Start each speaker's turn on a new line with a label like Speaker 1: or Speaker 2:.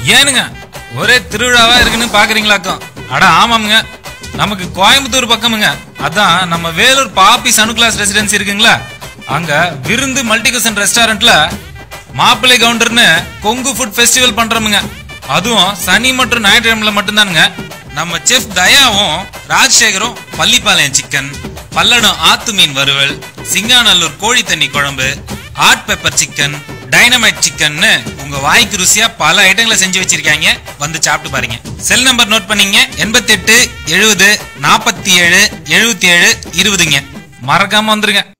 Speaker 1: ஏனுங்க ஒரே திருவிழாவா இருக்குன்னு பாக்குறீங்களாக்கும் அட ஆமாமுங்க நமக்கு கோயம்புத்தூர் பக்கமுங்க அதான் நம்ம வேலூர் பாப்பி சனு கிளாஸ் ரெசிடென்சி இருக்குங்களா அங்க விருந்து மல்டி குசன் ரெஸ்டாரண்ட்ல மாப்பிள்ளை கவுண்டர்னு கொங்கு ஃபுட் ஃபெஸ்டிவல் பண்றோமுங்க அதுவும் சனி மற்றும் ஞாயிற்றுக்கிழமைல மட்டும்தானுங்க நம்ம செஃப் தயாவும் ராஜசேகரும் பள்ளிப்பாளையம் சிக்கன் பல்லடம் ஆத்து மீன் வறுவல் சிங்காநல்லூர் கோழி தண்ணி குழம்பு ஹாட் பெப்பர் சிக்கன் டைனமைட் சிக்கன்னு உங்க வாய்க்கு ருசியா பல ஐட்டங்களை செஞ்சு வச்சிருக்காங்க வந்து சாப்பிட்டு பாருங்க செல் நம்பர் நோட் பண்ணீங்க எண்பத்தி எட்டு எழுபது நாற்பத்தி ஏழு எழுபத்தி ஏழு இருபதுங்க மறக்காம வந்துருங்க